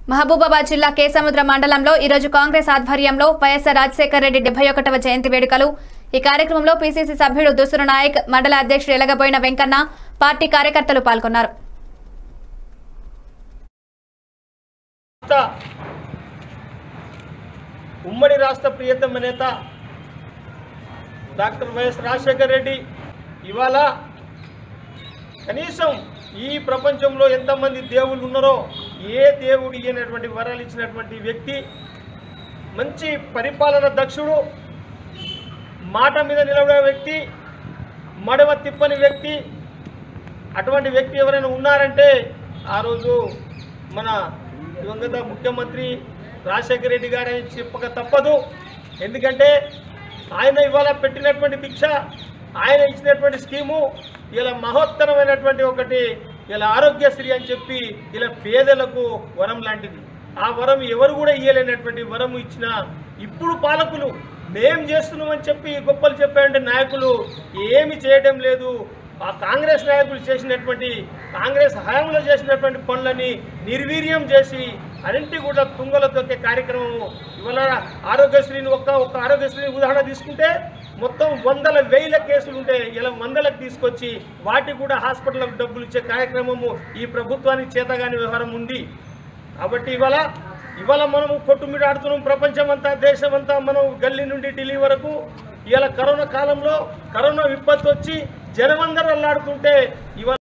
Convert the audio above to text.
మహబూబాబాద్ జిల్లా కేసముద్ర మండలంలో ఈరోజు కాంగ్రెస్ ఆధ్వర్యంలో వైఎస్ఆర్ రాజశేఖర రెడ్డి డెబ్బై ఒకటవ జయంతి వేడుకలు ఈ కార్యక్రమంలో పీసీసీ సభ్యుడు దుసురు నాయక్ మండల అధ్యక్షుడు ఎలగబోయిన వెంకన్న పార్టీ కార్యకర్తలు పాల్గొన్నారు రాష్ట్ర ఉమ్మడి రాష్ట్ర ప్రియతమ నేత డాక్టర్ వైఎస్ రాజశేఖర రెడ్డి ఇవాళ కనీసం ఈ ప్రపంచంలో ఎంతమంది దేవుళ్ళు ఉన్నారో ఏ దేవుడు ఇయ్యనటువంటి వరాలు ఇచ్చినటువంటి వ్యక్తి మంచి పరిపాలన దక్షుడు మాట మీద నిలబడే వ్యక్తి మడవ తిప్పని వ్యక్తి అటువంటి వ్యక్తి ఎవరైనా ఉన్నారంటే ఆ రోజు మన దివంగత ముఖ్యమంత్రి రాజశేఖర రెడ్డి గారని చెప్పక తప్పదు ఎందుకంటే ఆయన ఇవాళ పెట్టినటువంటి భిక్ష ఆయన ఇచ్చినటువంటి స్కీము ఇలా మహోత్తరమైనటువంటి ఒకటి ఇలా ఆరోగ్యశ్రీ అని చెప్పి ఇలా పేదలకు వరం లాంటిది ఆ వరం ఎవరు కూడా ఇయ్యలేనటువంటి వరం ఇచ్చిన ఇప్పుడు పాలకులు మేం చేస్తున్నామని చెప్పి గొప్పలు చెప్పేటువంటి నాయకులు ఏమి చేయడం లేదు ఆ కాంగ్రెస్ నాయకులు చేసినటువంటి కాంగ్రెస్ హయాంలో చేసినటువంటి పనులని నిర్వీర్యం చేసి అన్నింటి కూడా తుంగలో తొక్కే కార్యక్రమం ఇవాళ ఆరోగ్యశ్రీని ఒక్క ఒక్క ఆరోగ్యశ్రీని ఉదాహరణ తీసుకుంటే మొత్తం వందల వేల కేసులు ఉంటే ఇలా వందలకు తీసుకొచ్చి వాటికి కూడా హాస్పిటల్కి డబ్బులు ఇచ్చే కార్యక్రమము ఈ ప్రభుత్వానికి చేతగాని వ్యవహారం ఉంది కాబట్టి ఇవాళ ఇవాళ మనము కొట్టుమిడి ఆడుతున్నాం ప్రపంచం అంతా దేశం అంతా మనం గల్లీ నుండి ఢిల్లీ వరకు ఇవాళ కరోనా కాలంలో కరోనా విపత్తు వచ్చి జనమందరూ అల్లాడుతుంటే ఇవాళ